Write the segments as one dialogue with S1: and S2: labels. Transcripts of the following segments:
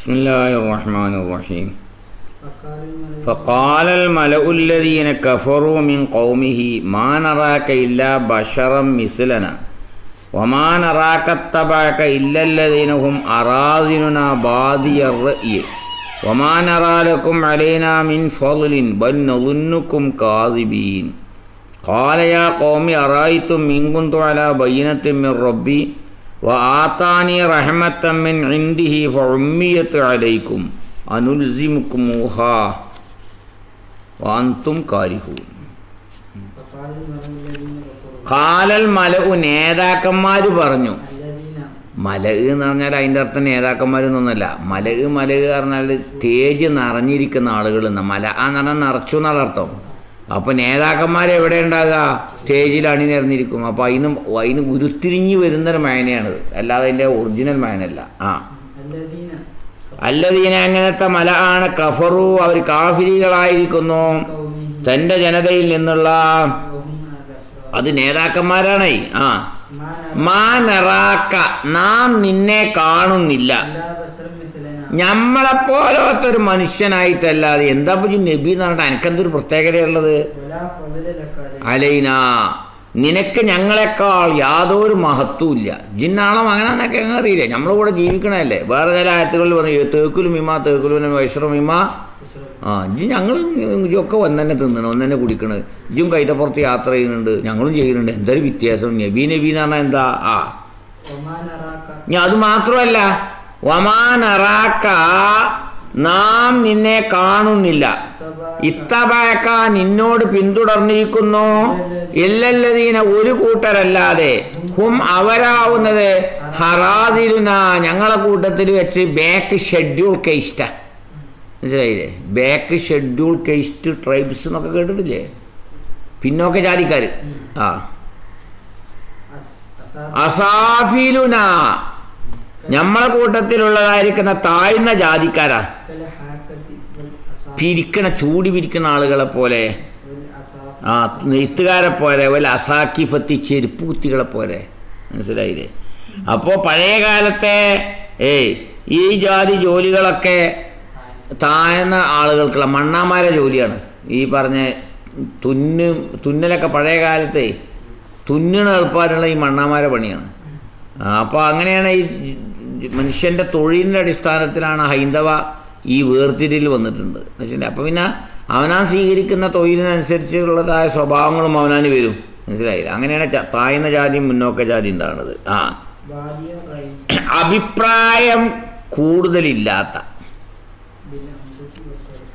S1: بسم الله الرحمن الرحيم
S2: فقال الملك
S1: فقال الملأ الذين كفروا من قومه ما نراك إلا بشرا مثلنا وما نراك اتبعك إلا الذين هم أراذلنا بادي الرأي وما نرى لكم علينا من فضل بل نظنكم كاذبين قال يا قوم أرأيتم إن كنت على بينة من ربي وآتاني رحمة من عنده فعميت عليكم أنلزمكموها وأنتم كارهون
S2: فقال الملك الذين كفروا
S1: കാലൽ മലഉ നേതാക്കന്മാർ പറഞ്ഞു
S2: الذين
S1: മല എന്ന് പറഞ്ഞാൽ അതിൻ്റെ അർത്ഥം നേതാക്കന്മാരെന്നൊന്നുമല്ല മല മല പറഞ്ഞാൽ സ്റ്റേജ് നിറഞ്ഞിരിക്കുന്ന ആളുകൾ എന്ന മല ആ നിറം നിറച്ചു എന്നുള്ള അർത്ഥം അപ്പോൾ നേതാക്കന്മാർ എവിടെ ഉണ്ടാകുക സ്റ്റേജിൽ അണിനിരന്നിരിക്കും അപ്പോൾ അതിന് അതിന് ഉരുത്തിരിഞ്ഞ് വരുന്നൊരു മേനയാണിത് അല്ലാതെ അതിൻ്റെ ഒറിജിനൽ മേനല്ല ആ
S2: الذين
S1: അല്ലതീന അങ്ങനത്തെ മല ആണ് കഫറു അവർ കാഫിരികളായിരിക്കുന്നു
S2: قومه
S1: തൻ്റെ ജനതയിൽ നിന്നുള്ള
S2: وهم أبصار
S1: അത് നേതാക്കന്മാരാണേ ആ
S2: ما
S1: മാ നറാക്ക നാം നിന്നെ കാണുന്നില്ല
S2: إلا بشر مثلنا
S1: ഞമ്മളെപ്പോലത്തെ ഒരു മനുഷ്യനായിട്ടല്ലാതെ എന്താ പറ്റി നബി എന്ന് പറഞ്ഞിട്ട് എനിക്കെന്തൊരു പ്രത്യേകതയുള്ളത്
S2: ولا فضل لك عليه
S1: അലൈന നിനക്ക് ഞങ്ങളെക്കാൾ യാതൊരു മഹത്വവും ഇല്ല ജിന്നാളെ മകനാന്നൊക്കെ അങ്ങ് അറിയില്ലേ നമ്മളെ കൂടെ ജീവിക്കണല്ലേ വേറെ ചില ആയത്തുകളിൽ പറഞ്ഞു തേക്കുലും മിമ തേക്കുലും വൈശ്രം മിമ ആ ഇജ് ഞങ്ങൾ ഒക്കെ ഒന്നെ തിന്നണം ഒന്നെ കുടിക്കണത് ഇജും കൈതപ്പുറത്ത് യാത്ര ചെയ്യുന്നുണ്ട് ഞങ്ങളും ചെയ്യുന്നുണ്ട് എന്തൊരു വ്യത്യാസം നബി നബി എന്ന് പറഞ്ഞാൽ എന്താ ആ
S2: وما نراك
S1: ഇനി അത് മാത്രമല്ല ഒമാനറാക്ക നാം നിന്നെ കാണുന്നില്ല ഇത്തബാക്ക നിന്നോട് പിന്തുടർന്നിരിക്കുന്നു എല്ലല്ലതീന ഒരു കൂട്ടരല്ലാതെ ഹും അവരാവുന്നത് ഹറാതിരുന ഞങ്ങളെ കൂട്ടത്തിൽ വെച്ച് ബാക്ക് ഷെഡ്യൂൾ കേസ്റ്റ മനസ്സിലായില്ലേ ബാക്ക് ഷെഡ്യൂൾ കേസ്റ്റ് ട്രൈബ്സ് എന്നൊക്കെ കേട്ടിട്ടില്ലേ പിന്നോക്ക ജാതിക്കാർ ആ
S2: أس- أصاب
S1: അസാഫിലുന നമ്മളെ കൂട്ടത്തിലുള്ളതായിരിക്കുന്ന താഴ്ന്ന ജാതിക്കാരാ
S2: كالحاكة والأصاب
S1: പിരിക്കണ ചൂടി പിരിക്കുന്ന ആളുകളെ പോലെ
S2: والأصاب
S1: ആ നെയ്ത്തുകാരെ പോലെ വല്ല അസാക്കിഫത്തി ചെരുപ്പ് കുത്തികളെ പോലെ മനസ്സിലായില്ലേ അപ്പോൾ പഴയ കാലത്തെ ഏയ് ഈ ജാതി ജോലികളൊക്കെ താഴ്ന്ന ആളുകൾക്കുള്ള മണ്ണാമാരെ ജോലിയാണ് ഈ പറഞ്ഞ തുന്ന് തുന്നലൊക്കെ പഴയ കാലത്തെ തുന്നണ എളുപ്പമായിട്ടുള്ള ഈ മണ്ണാമാരെ പണിയാണ് അപ്പോൾ അങ്ങനെയാണ് ഈ മനുഷ്യൻ്റെ തൊഴിലിൻ്റെ അടിസ്ഥാനത്തിലാണ് ഹൈന്ദവ ഈ വേർതിരിൽ വന്നിട്ടുണ്ട് മനസ്സിലായി അപ്പോൾ പിന്നെ അവനാൻ സ്വീകരിക്കുന്ന തൊഴിലിനനുസരിച്ചുള്ളതായ സ്വഭാവങ്ങളും അവനാന് വരും മനസ്സിലായില്ല അങ്ങനെയാണ് ച- താഴ്ന്ന ജാതിയും മുന്നോക്ക ജാതി ഉണ്ടാകുന്നത് ആ
S2: بادي الرأي
S1: അഭിപ്രായം കൂടുതലില്ലാത്ത
S2: بالأنبت والترك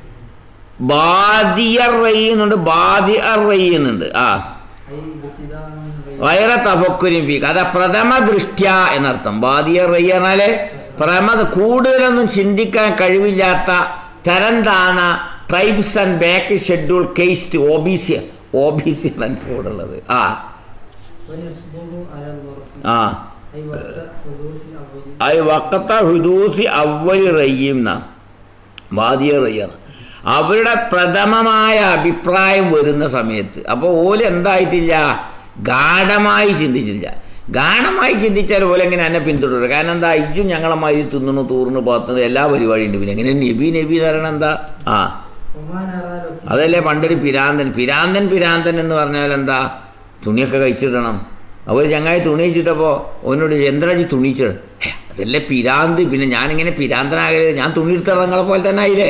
S1: ബാദിയർ റയ്യ് എന്നുണ്ട് ബാദിയർ റയ്യ് എന്നുണ്ട് ആ
S2: أي ابتداء من غير
S1: വൈറ തഫക്കുരും ഫീക്ക് അതാ പ്രഥമ ദൃഷ്ട്യ എന്നർത്ഥം ബാദിയർ റയ്യ് പറഞ്ഞാല് പ്രമ കൂടുതലൊന്നും ചിന്തിക്കാൻ കഴിവില്ലാത്ത തരം താണ tribes and back schedule caste O B C O B C ആണ് എൻ്റെ കൂടെ ഉള്ളത് ആ
S2: ونصبه على الظرف
S1: ആ
S2: أي وقت حدوث الأول
S1: ഐ വക്കത്ത ഹുദൂസി അവലി റയ്യം എന്നാ ബാദിയ റയ്യാണ് അവരുടെ പ്രഥമമായ അഭിപ്രായം വരുന്ന സമയത്ത് അപ്പോൾ ഓല് എന്തായിട്ടില്ല ഗാഠമായി ചിന്തിച്ചില്ല ഗാഠമായി ചിന്തിച്ചാൽ പോലെ എങ്ങനെ എന്നെ പിന്തുടരുക കാരണം എന്താ ഇജ്ജും ഞങ്ങളെ മാതിരി തിന്നണു തൂർന്ന് പാത്തുന്നു എല്ലാ പരിപാടിയും ഉണ്ട് പിന്നെ എങ്ങനെ നബി നബി എന്ന് പറയണത് എന്താ ആ
S2: وما نرى لكم
S1: അതല്ലേ പണ്ടൊരു പിരാന്തൻ പിരാന്തൻ പിരാന്തൻ എന്ന് പറഞ്ഞാൽ എന്താ തുണിയൊക്കെ കഴിച്ചിടണം അവർ ചങ്ങായി തുണി വെച്ചിട്ടപ്പോൾ അവനോട് എന്താ തുണിച്ചിട് "ഹേ, അതല്ലേ പിരാന്ത് പിന്നെ ഞാനിങ്ങനെ പിരാന്തനാകരുത് ഞാൻ തുണി എടുത്തത് നിങ്ങളെ പോലെ തന്നെ ആയില്ലേ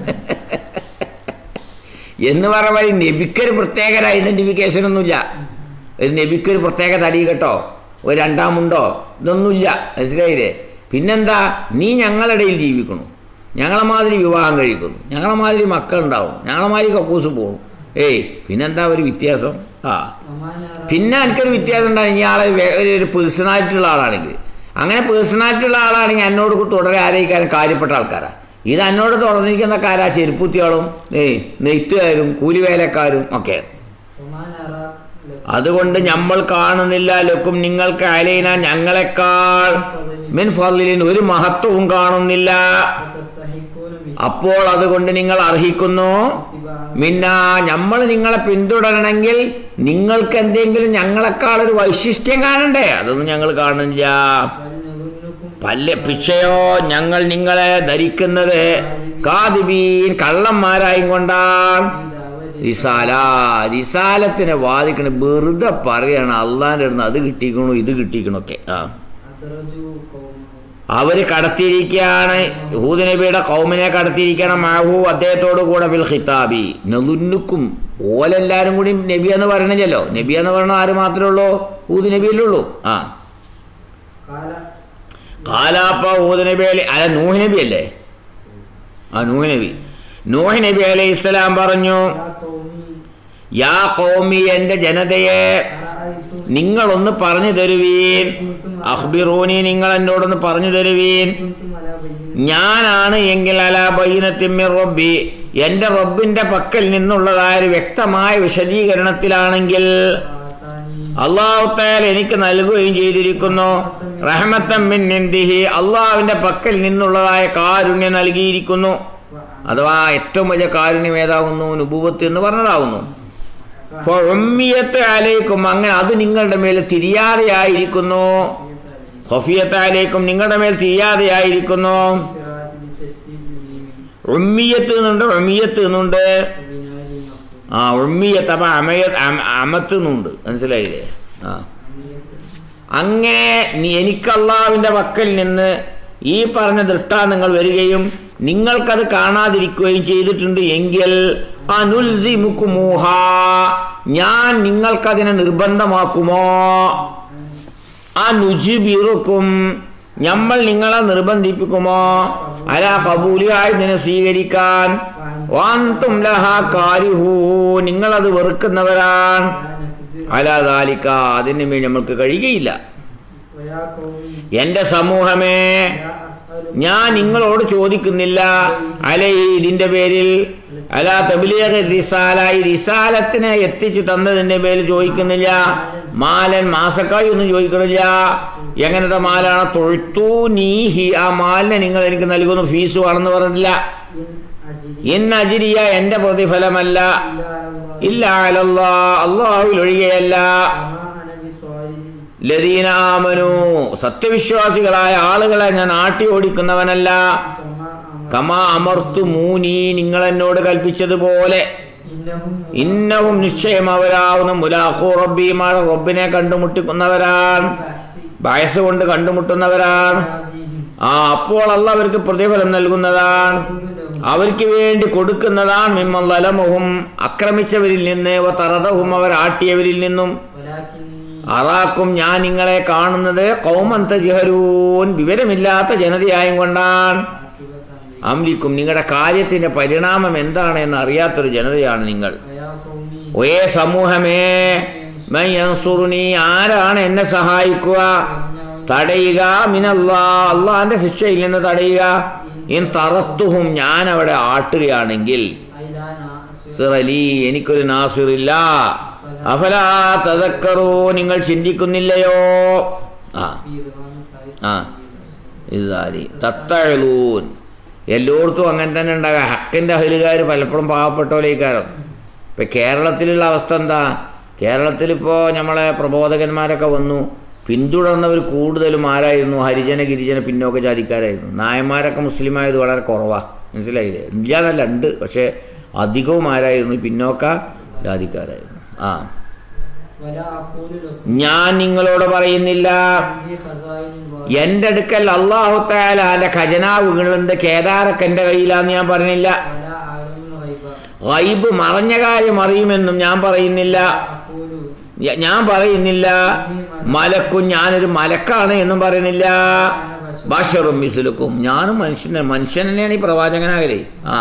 S1: എന്ന് പറയുമ്പോൾ ഈ നബിക്കൊരു പ്രത്യേക ഐഡന്റിഫിക്കേഷൻ ഒന്നുമില്ല ഒരു നബിക്കൊരു പ്രത്യേക തടി കേട്ടോ ഒരു രണ്ടാമുണ്ടോ ഇതൊന്നുമില്ല മനസ്സിലായില്ലേ പിന്നെന്താ നീ ഞങ്ങളുടെ ഇടയിൽ ജീവിക്കണു ഞങ്ങളെ മാതിരി വിവാഹം കഴിക്കുന്നു ഞങ്ങളെ മാതിരി മക്കളുണ്ടാവും ഞങ്ങളെ മാതിരി കക്കൂസ് പോകണം ഏയ് പിന്നെന്താ ഒരു വ്യത്യാസം ആ
S2: وما نرى
S1: പിന്നെ എനിക്കൊരു വ്യത്യാസം ഉണ്ടായി ഇയാളെ വേ- ഒരു- ഒരു പേഴ്സണാലിറ്റി ഉള്ള ആളാണെങ്കിൽ അങ്ങനെ പേഴ്സണാലിറ്റി ഉള്ള ആളാണെങ്കിൽ എന്നോട് തുടരെ ആരയിക്കാനും കാര്യപ്പെട്ട ആൾക്കാരാ ഇത് എന്നോട് തുടർന്നിരിക്കുന്ന കാരാ ചെരുപ്പുത്തിയാളും ഏയ് നെയ്ത്തുകാരും കൂലിവേലക്കാരും ഒക്കെ
S2: وما نرى لكم
S1: അതുകൊണ്ട് നമ്മൾ കാണുന്നില്ല ലക്കും നിങ്ങൾക്ക് അലൈന ഞങ്ങളെക്കാൾ മിൻ ഫലിൻ ഒരു മഹത്വവും കാണുന്നില്ല
S2: وتستحقون من
S1: അപ്പോൾ അതുകൊണ്ട് നിങ്ങൾ അർഹിക്കുന്നു
S2: اتباع
S1: മിന്ന നമ്മൾ നിങ്ങളെ പിന്തുടരണമെങ്കിൽ നിങ്ങൾക്ക് എന്തെങ്കിലും ഞങ്ങളെക്കാൾ ഒരു വൈശിഷ്ട്യം കാണണ്ടേ അതൊന്നും ഞങ്ങൾ കാണുന്നില്ല
S2: بل نظنكم
S1: പല്ല പിച്ചയോ ഞങ്ങൾ നിങ്ങളെ ധരിക്കുന്നത് കാതിബീൻ കള്ളന്മാരായും കൊണ്ടാണ് റിസാല റിസാലത്തിനെ വാദിക്കണ വെറുതെ പറയാണ് അള്ളാന്റെ അടുത്ത് അത് കിട്ടിക്കണു ഇത് കിട്ടിക്കണൊക്കെ ആ
S2: അദ്റജു ഖൗമഹു
S1: അവര് കടത്തിയിരിക്കുകയാണ് ഹൂദ് നബിയുടെ കൗമിനെ കടത്തിയിരിക്കണം മാഹു അദ്ദേഹത്തോട് കൂടെ ഫിൽ ഖിതാബി നെതുന്നുക്കും ഓലെല്ലാരും കൂടി നബി എന്ന് പറയണില്ലല്ലോ നബി എന്ന് പറയണ ആര് മാത്രമേ ഉള്ളൂ ഹൂദ് നബിയല്ലേ ഉള്ളൂ ആ
S2: ഖാല
S1: കാലാപ്പ ഹൂദ് നബി അലി അല്ല നൂഹ് നബി അല്ലേ ആ നൂഹ് നബി നൂഹ് നബി അലൈഹി ഇസ്ലാം പറഞ്ഞു
S2: യാ ഖൗമി
S1: യാ കൗമി എൻ്റെ ജനതയെ
S2: അറഅയ്തും
S1: നിങ്ങളൊന്ന് പറഞ്ഞു തരുവീൻ അഖ്ബിറൂനി നിങ്ങൾ എന്നോടൊന്ന് പറഞ്ഞു തരുവീൻ
S2: കുൻതും അലാ ബയ്യിന
S1: ഞാനാണ് എങ്കിൽ അലാ ബൈനത്തിമ്മിർ റബ്ബി എൻ്റെ റബ്ബിന്റെ പക്കൽ നിന്നുള്ളതായ ഒരു വ്യക്തമായ വിശദീകരണത്തിലാണെങ്കിൽ
S2: ആതാനി
S1: അള്ളാഹുത്തായാൽ എനിക്ക് നൽകുകയും ചെയ്തിരിക്കുന്നു റഹമത്തം മിൻ നിന്ദിഹി അള്ളാഹുവിന്റെ പക്കൽ നിന്നുള്ളതായ കാരുണ്യം നൽകിയിരിക്കുന്നു അഥവാ ഏറ്റവും വലിയ കാരുണ്യം ഏതാകുന്നു നുബൂവത്ത് എന്ന് പറഞ്ഞതാകുന്നു അപ്പോൾ ഉമ്മിയത്ത് അലൈക്കും അങ്ങനെ അത് നിങ്ങളുടെ മേൽ തിരിയാതെയായിരിക്കുന്നു ഹൊഫിയത്ത് അലൈക്കും നിങ്ങളുടെ മേൽ തിരിയാതെയായിരിക്കുന്നു
S2: ഖിറാഅത്തിൽ തസ്ദീഖിൽ മീം
S1: ഉമ്മിയത്ത് എന്നുണ്ട് ഉമ്മിയത്ത് എന്നുണ്ട്
S2: ബിനാരി മഖ്ഫൂം
S1: ആ ഉമ്മിയത്ത് അപ്പം അമയ അമ- അമത്ത് എന്നുണ്ട് മനസ്സിലായില്ലേ ആ അങ്ങനെ നീ- എനിക്ക് അള്ളാവിൻ്റെ പക്കൽ നിന്ന് ഈ പറഞ്ഞ ദൃഷ്ടാന്തങ്ങൾ വരികയും നിങ്ങൾക്കത് കാണാതിരിക്കുകയും ചെയ്തിട്ടുണ്ട് എങ്കിൽ അനുൽസിമുക്കുമൂഹ ഞാൻ നിങ്ങൾക്കതിനെ നിർബന്ധമാക്കുമോ അനുജിബിറുക്കും നമ്മൾ നിങ്ങളെ നിർബന്ധിപ്പിക്കുമോ അല കബൂലിയായി ഇതിനെ സ്വീകരിക്കാൻ വാന്തും ലഹ കാരിഹൂ നിങ്ങളത് വെറുക്കുന്നവരാണ് അലാദാലിക്ക അതിന് മേൽ നമ്മൾക്ക് കഴിയുകയില്ല
S2: വയാ ഖൗമി
S1: എൻ്റെ സമൂഹമേ
S2: ലാ അസ്അലു
S1: ഞാൻ നിങ്ങളോട് ചോദിക്കുന്നില്ല അലൈ ഇതിന്റെ പേരിൽ അല തബിലീഗ് റിസാല ഈ റിസാലത്തിനെ എത്തിച്ചു തന്നതിന്റെ പേരിൽ ചോദിക്കുന്നില്ല മാലൻ മാസക്കായി ഒന്നും ചോദിക്കണില്ല എങ്ങനത്തെ മാലാണ് തൊഴുത്തു നീഹി ആ മാലിനെ നിങ്ങൾ എനിക്ക് നൽകുന്ന ഫീസ് ആണെന്ന് പറഞ്ഞില്ല
S2: ഇൻ അജിരി
S1: ഇൻ അജിരിയ എന്റെ പ്രതിഫലമല്ല
S2: ഇല്ലാ അല്ലാഹ്
S1: ഇല്ല അലല്ലാ അള്ളാഹുവിൽ ഒഴികെയല്ല
S2: വമാ അന ബിത്വാരിദി
S1: ലദീനാമനു സത്യവിശ്വാസികളായ ആളുകളെ ഞാൻ ആട്ടി ഓടിക്കുന്നവനല്ല
S2: കമാ അമ
S1: കമാ അമർത്തു മൂനി നിങ്ങൾ എന്നോട് കൽപ്പിച്ചതുപോലെ
S2: ഇന്നഹും
S1: ഇന്നവും നിശ്ചയം അവരാവുന്ന മുലാഖു റബ്ബിമാർ റബ്ബിനെ കണ്ടുമുട്ടിക്കുന്നവരാണ് വയസ്സ് കൊണ്ട് കണ്ടുമുട്ടുന്നവരാണ് ആ അപ്പോൾ അല്ല അവർക്ക് പ്രതിഫലം നൽകുന്നതാണ് അവർക്ക് വേണ്ടി കൊടുക്കുന്നതാണ് മിമ്മലമുഹും ആക്രമിച്ചവരിൽ നിന്ന് വ തറതഹും അവർ ആട്ടിയവരിൽ നിന്നും അറാക്കും ഞാൻ നിങ്ങളെ കാണുന്നത് കൗമന്ത ജിഹരൂൻ വിവരമില്ലാത്ത ജനതയായും കൊണ്ടാണ് അമ്ലിക്കും നിങ്ങളുടെ കാര്യത്തിന്റെ പരിണാമം എന്താണ് എന്ന് അറിയാത്തൊരു ജനതയാണ് നിങ്ങൾ ഒരേ സമൂഹമേ മൻ യൻസുറുനി ആരാണ് എന്നെ സഹായിക്കുക തടയുക മിനല്ലാ അള്ളാന്റെ ശിക്ഷയിൽ നിന്ന് തടയുക ഇൻ തറത്തുഹും ഞാൻ അവിടെ ആട്ടുകയാണെങ്കിൽ സിറലി എനിക്കൊരു നാസിറില്ല അഫലാ തതക്കറൂ നിങ്ങൾ ചിന്തിക്കുന്നില്ലയോ ആ ആ ഇതാരി തത്തഴലൂൻ എല്ലായിടത്തും അങ്ങനെ തന്നെ ഉണ്ടാകുക ഹക്കിൻ്റെ അഹലുകാർ പലപ്പോഴും പാവപ്പെട്ടോലേക്കാരം ഇപ്പം കേരളത്തിലുള്ള അവസ്ഥ എന്താ കേരളത്തിലിപ്പോൾ നമ്മളെ പ്രബോധകന്മാരൊക്കെ വന്നു പിന്തുടർന്നവർ കൂടുതലും ആരായിരുന്നു ഹരിജന ഗിരിജന പിന്നോക്ക ജാതിക്കാരായിരുന്നു നായന്മാരൊക്കെ മുസ്ലിം ആയത് വളരെ കുറവാണ് മനസ്സിലായില്ലേ ഇല്ലാന്നല്ല ഉണ്ട് പക്ഷേ അധികവും ആരായിരുന്നു ഈ പിന്നോക്ക ജാതിക്കാരായിരുന്നു ആ ഞാൻ നിങ്ങളോട് പറയുന്നില്ല എൻ്റെ അടുക്കൽ അള്ളാഹു താലാന്റെ ഖജനാവുകളുണ്ട് കേദാരൊക്കെ എൻ്റെ കയ്യിലാന്ന് ഞാൻ പറഞ്ഞില്ല വൈബ് മറഞ്ഞ കാര്യം അറിയുമെന്നും ഞാൻ പറയുന്നില്ല ഞ- ഞാൻ പറയുന്നില്ല മലക്കും ഞാനൊരു മലക്കാണ് എന്നും പറയുന്നില്ല ബഷറും മിസുലുക്കും ഞാനും മനുഷ്യനെ മനുഷ്യൻ തന്നെയാണ് ഈ പ്രവാചകനാകലേ ആ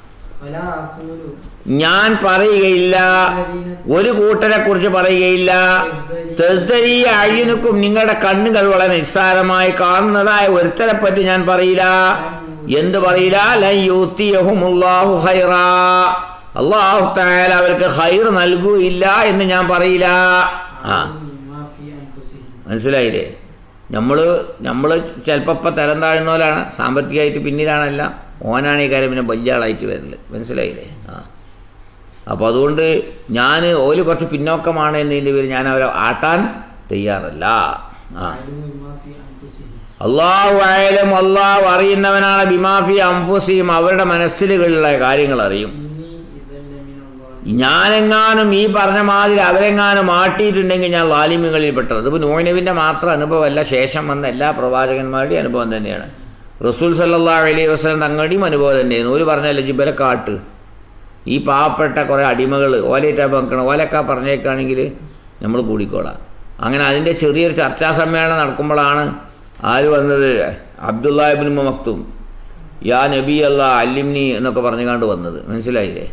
S1: ഞാൻ പറയുകയില്ല ഒരു കൂട്ടരെ കുറിച്ച് പറയുകയില്ല തെസ്തരീയ അഴിനുക്കും നിങ്ങളുടെ കണ്ണുകൾ വളരെ നിസ്സാരമായി കാണുന്നതായ ഒരുത്തരെ പറ്റി ഞാൻ പറയില്ല എന്ത് പറയില്ല ലയ്യൂത്തിയഹുമുല്ലാഹു ഖൈറാ അള്ളാഹു തായാല അവർക്ക് ഹൈർ നൽകുകയില്ല എന്ന് ഞാൻ പറയില്ല ആ മനസ്സിലായില്ലേ നമ്മൾ നമ്മൾ ചിലപ്പോൾ ഇപ്പം തരം താഴ്ന്നവരാണ് സാമ്പത്തികമായിട്ട് പിന്നിലാണല്ല ഓനാണ് ഈ കാര്യം പിന്നെ വലിയ ആളായിട്ട് വരല് മനസ്സിലായില്ലേ ആ അപ്പോൾ അതുകൊണ്ട് ഞാൻ ഓല് കുറച്ച് പിന്നോക്കമാണ് എന്നതിൻ്റെ പേര് ഞാൻ അവരെ ആട്ടാൻ തയ്യാറല്ല ആ അള്ളാഹു ആയാലും അള്ളാഹു അറിയുന്നവനാണ് ബിമാഫി അംഫുസിയും അവരുടെ മനസ്സിലുള്ള കാര്യങ്ങൾ അറിയും
S2: إني إذا لمن الظالمين
S1: ഞാനെങ്ങാനും ഈ പറഞ്ഞ മാതിരി അവരെങ്ങാനും മാട്ടിയിട്ടുണ്ടെങ്കിൽ ഞാൻ ലാലിമ്യങ്ങളിൽ പെട്ടത് ഇതിപ്പോൾ നോയിനവിൻ്റെ മാത്രം അനുഭവമല്ല ശേഷം വന്ന എല്ലാ പ്രവാചകന്മാരുടെയും അനുഭവം തന്നെയാണ് റസൂൽ സല്ലാ അലൈഹി വസ്ലം തങ്ങളുടെയും അനുഭവം തന്നെയായിരുന്നു ഒരു പറഞ്ഞല്ലോ ജിബല കാട്ട് ഈ പാവപ്പെട്ട കുറേ അടിമകൾ ഓലയിട്ടാ വെക്കണം ഓലക്ക പറഞ്ഞേക്കാണെങ്കിൽ നമ്മൾ കൂടിക്കോളാം അങ്ങനെ അതിൻ്റെ ചെറിയൊരു ചർച്ചാ സമ്മേളനം നടക്കുമ്പോഴാണ് ആര് വന്നത് അബ്ദുല്ലാഹിബിൻ മക്തും യാ നബി അല്ല അല്ലിംനി എന്നൊക്കെ പറഞ്ഞുകൊണ്ട് വന്നത് മനസ്സിലായില്ലേ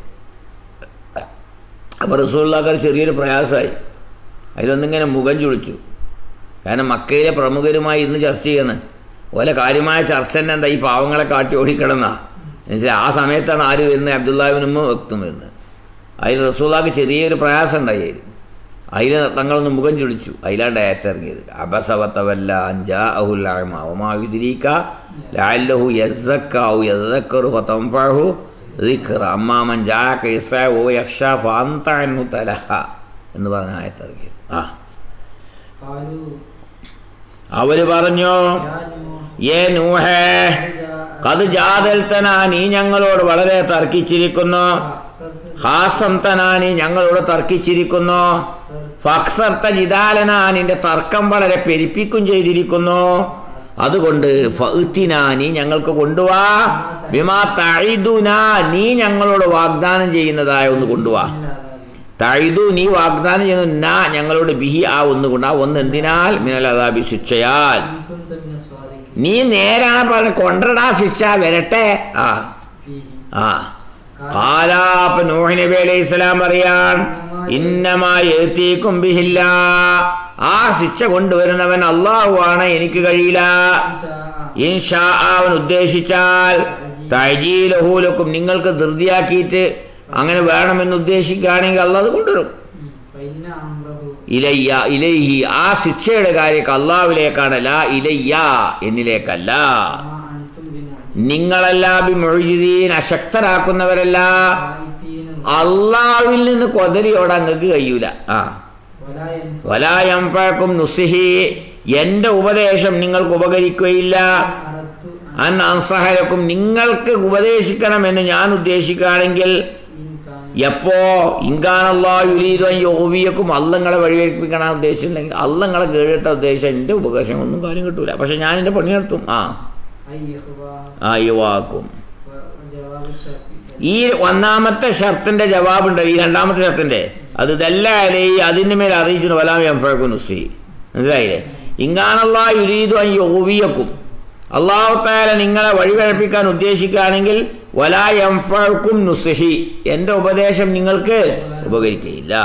S1: അപ്പോൾ റസൂള്ളാക്കാർ ചെറിയൊരു പ്രയാസമായി അതിലൊന്നിങ്ങനെ മുഖം ചുളിച്ചു കാരണം മക്കയിലെ പ്രമുഖരുമായി ഇന്ന് ചർച്ച ചെയ്യണ് ഓലെ കാര്യമായ ചർച്ച തന്നെ എന്താ ഈ പാവങ്ങളെ കാട്ടി ഓടിക്കിടന്നാ എന്നുവെച്ചാൽ ആ സമയത്താണ് ആര് വരുന്നത് അബ്ദുല്ലാഹിബിനുമ്മ വ്യക്തം വരുന്നത് അതിൽ റസൂള്ളാക്ക് ചെറിയൊരു പ്രയാസം ഉണ്ടായി അതിൽ തങ്ങളൊന്ന് മുഖം ചുളിച്ചു അതിലാണ്ട് ഏത്തിറങ്ങിയത് അബസവത്തവല്ല അഞ്ചാ അഹുല്ലാമാവുമാവിതിരീക്ക ലാലഹു യസക്കാവു യസക്കറു ഫതംഫഹു ദിക്ർ അമ്മാമൻ ജാക യസഉ യഖ്ഷ ഫഅൻതഅൻഹു തലഹ എന്ന് പറഞ്ഞ ആയത്തിറങ്ങിയത് ആ
S2: قالوا
S1: അവര് പറഞ്ഞു
S2: يا نوح
S1: ഏ നൂഹേ കത് ജാതൽത്തനാ നീ ഞങ്ങളോട് വളരെ തർക്കിച്ചിരിക്കുന്നു ഹാസം തനാ നീ ഞങ്ങളോട് തർക്കിച്ചിരിക്കുന്നു ഫക്സർത്ത ജിദാലനാ നിന്റെ തർക്കം വളരെ പെരിപ്പിക്കും ചെയ്തിരിക്കുന്നു അതുകൊണ്ട് ഫഅ്തിനാ നീ ഞങ്ങൾക്ക് കൊണ്ടുവാ വിമാ തഴിതുനാ നീ ഞങ്ങളോട് വാഗ്ദാനം ചെയ്യുന്നതായ ഒന്ന് കൊണ്ടുവാ തഴുതു നീ വാഗ്ദാനം ചെയ്യുന്നു നാ ഞങ്ങളോട് ബിഹി ആ ഒന്ന് കൊണ്ട് ആ ഒന്ന് എന്തിനാൽ മിനൽ അതാബി ശിക്ഷയാൽ
S2: إن كنت من الصادقين
S1: നീ നേരാണ് പറഞ്ഞ കൊണ്ടടാ ശിക്ഷ വരട്ടെ ആ
S2: فيه
S1: ആ കാലാപ്പ് നൂഹ് നബി അലൈഹി സ്വലാം പറയാൻ ഇന്നമാക്കും ബിഹില്ല ആ ശിക്ഷ കൊണ്ടുവരുന്നവൻ അള്ളാഹു ആണ് എനിക്ക് കഴിയില്ല
S2: إن شاء
S1: ഇൻഷാ അവൻ ഉദ്ദേശിച്ചാൽ തൈജീലഹൂലക്കും നിങ്ങൾക്ക് ധൃതിയാക്കിയിട്ട് അങ്ങനെ വേണമെന്ന് ഉദ്ദേശിക്കുകയാണെങ്കിൽ അള്ളാഹ് അത് കൊണ്ടുവരും
S2: فإن أمره
S1: ഇലയ്യ ഇലൈഹി ആ ശിക്ഷയുടെ കാര്യമൊക്കെ അള്ളാഹുവിലേക്കാണ് ലാ ഇലയ്യ എന്നിലേക്കല്ല
S2: ما أنتم بمعجزين
S1: നിങ്ങളല്ല ബിമൊഴിതീൻ അശക്തരാക്കുന്നവരല്ല
S2: خائفين
S1: അള്ളാഹുവിൽ നിന്ന് കൊതലിയോടെ അങ്ങക്ക് കഴിയൂല ആ
S2: ولا ينفع
S1: വലായംഫാക്കും നുസിഹി എന്റെ ഉപദേശം നിങ്ങൾക്ക് ഉപകരിക്കുകയില്ല
S2: أردت أن
S1: അൻ അൻസഹരക്കും നിങ്ങൾക്ക് ഉപദേശിക്കണമെന്ന് ഞാൻ ഉദ്ദേശിക്കുകയാണെങ്കിൽ
S2: إن كان
S1: എപ്പോ ഇങ്കാനല്ലാ യുരീദും യോവിയക്കും അല്ലങ്ങളെ വഴിവെപ്പിക്കണം ഉദ്ദേശിച്ചിട്ടുണ്ടെങ്കിൽ അല്ലങ്ങളെ കീഴത്തെ ഉദ്ദേശം എൻ്റെ ഉപദേശം ഒന്നും കാര്യം കിട്ടൂല പക്ഷെ ഞാൻ എൻ്റെ പണി നടത്തും ആ
S2: أي إخبار
S1: ആ യുവാക്കും
S2: وجواب الشرط
S1: ഈ ഒന്നാമത്തെ ഷർത്തിന്റെ ജവാബുണ്ട് ഈ രണ്ടാമത്തെ ഷർത്തിന്റെ അത് ഇതല്ലേ അതിൻ്റെ മേൽ അറിയിച്ചിട്ട് വലാം എംഫഴക്കും നുസി മനസ്സിലായില്ലേ ഇങ്ങാനല്ലാ യുരീദു അൻ യോവിയക്കും അള്ളാഹു താല നിങ്ങളെ വഴിപഴപ്പിക്കാൻ ഉദ്ദേശിക്കുകയാണെങ്കിൽ വലാ എംഫഴക്കും നുസഹി എൻ്റെ ഉപദേശം നിങ്ങൾക്ക് ഉപകരിക്കുകയില്ല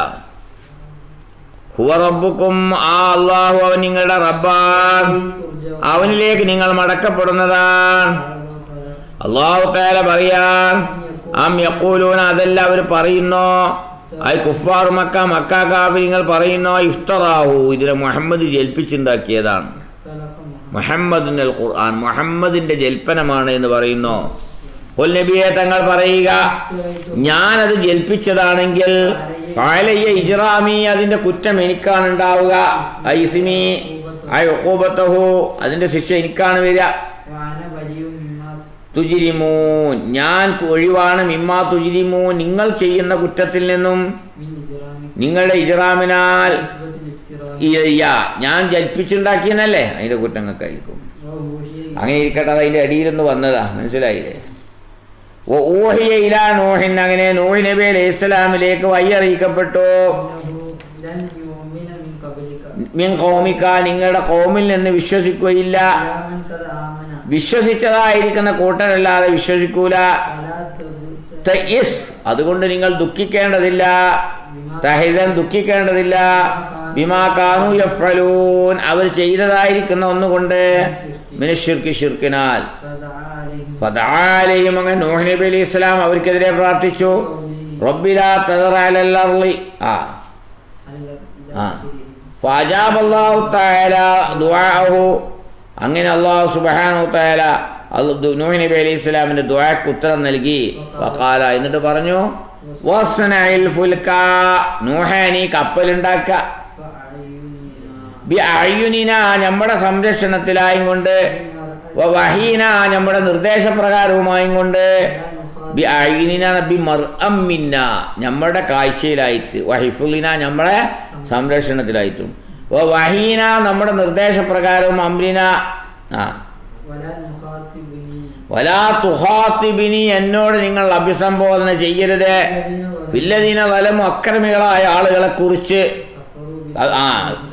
S1: ഹുവ റബ്ബുക്കും ആ അള്ളാഹു അവൻ നിങ്ങളുടെ റബ്ബാൻ
S2: ترجع
S1: അവനിലേക്ക് നിങ്ങൾ മടക്കപ്പെടുന്നതാണ് അള്ളാഹു താല പറയാൻ ആം യക്കൂലൂന അതല്ല അവർ പറയുന്നു ഐ കുഫാർ മക്ക മക്ക കാഫിരിങ്ങൾ പറയുന്നു ഇഫ്തറാഹു ഇതിനെ മുഹമ്മദ് ജൽപ്പിച്ചുണ്ടാക്കിയതാണ്
S2: اختلف محمد
S1: മുഹമ്മദിന്റെ ഖുർആൻ മുഹമ്മദിന്റെ ജൽപ്പനമാണ് എന്ന് പറയുന്നു കൊൽ നബിയെ തങ്ങൾ പറയുക ഞാനത് ജൽപ്പിച്ചതാണെങ്കിൽ ഫഅലയ്യ ഇജ്റാമി അതിന്റെ കുറ്റം എനിക്കാണ് ഉണ്ടാവുക ഐസിമി ഐ ഉഖൂബത്തഹു അതിന്റെ ശിക്ഷ എനിക്കാണ് വരിക
S2: وأنا بريء مما
S1: തുജിരിമൂൻ ഞാൻ ഒഴിവാണ് മിമ്മാ തുജിരിമൂൻ നിങ്ങൾ ചെയ്യുന്ന കുറ്റത്തിൽ നിന്നും
S2: من إجرامكم
S1: നിങ്ങളുടെ ഇജ്റാമിനാൽ
S2: نسبة الافتراء
S1: ഇയ്യ ഞാൻ ജൽപ്പിച്ചുണ്ടാക്കിയെന്നല്ലേ അതിന്റെ കുറ്റങ്ങൾക്കായിരിക്കും
S2: وأوحي
S1: അങ്ങനെ ഇരിക്കട്ടെ അത് അതിന്റെ അടിയിലൊന്ന് വന്നതാ മനസ്സിലായില്ലേ ഓ ഊഹിയ ഇലാ നൂഹിൻ അങ്ങനെ നൂഹി നബി അലൈഹി ഇസ്ലാമിലേക്ക് വയ്യറിയിക്കപ്പെട്ടു
S2: إنه لن يؤمن من قبلك
S1: മിൻ കൗമിക്ക നിങ്ങളുടെ കൗമിൽ നിന്ന് വിശ്വസിക്കുകയില്ല
S2: إلا من قد آمن
S1: വിശ്വസിച്ചതായിരിക്കുന്ന കൂട്ടരല്ലാതെ വിശ്വസിക്കൂല
S2: فلا تبتئس
S1: തയ്യിസ് അതുകൊണ്ട് നിങ്ങൾ ദുഃഖിക്കേണ്ടതില്ല തഹിസൻ ദുഃഖിക്കേണ്ടതില്ല ബിമാ കാനു യഫ്അലൂൻ അവർ ചെയ്തതായിരിക്കുന്ന ഒന്നുകൊണ്ട് മിനഷിർക്ക് ഷിർക്കിനാൽ
S2: فدعا عليهم
S1: ഫദആലയും അങ്ങനെ നൂഹ് നബി അലൈഹി ഇസ്ലാം അവർക്കെതിരെ പ്രാർത്ഥിച്ചു റബ്ബിലാ തദറ അലൽ അർളി ആ ആ. ഫഅജാബ അല്ലാഹു തആല ദുആഅഹു അങ്ങനെ അല്ലാഹു സുബ്ഹാനഹു തആല അല്ല- ദു- നൂഹ് നബി അലൈഹി ഇസ്ലാമിന്റെ ദുആക്ക് ഉത്തരം നൽകി വഖാല എന്നിട്ട് പറഞ്ഞു വസ്നഇൽ ഫുൽക നൂഹ നീ കപ്പലുണ്ടാക്ക
S2: فأعيننا
S1: ബി അയ്യുനിന നമ്മുടെ സംരക്ഷണത്തിലായും കൊണ്ട് വ വഹീന നമ്മുടെ നിർദ്ദേശപ്രകാരവുമായും കൊണ്ട് ബി അയ്യുനിന ബി മർ അമ്മിന്ന നമ്മുടെ കാഴ്ചയിലായിട്ട് വഹിഫുലിന നമ്മളെ സംരക്ഷണത്തിലായിട്ടും വ വഹീന നമ്മുടെ നിർദ്ദേശപ്രകാരവും അമ്രിന ആ
S2: ولا المخاطبين
S1: വലാ തുഹാത്തിബിനി എന്നോട് നിങ്ങൾ അഭിസംബോധന ചെയ്യരുത് വില്ലദീന വലം അക്രമികളായ ആളുകളെ കുറിച്ച്
S2: كفروا
S1: ആ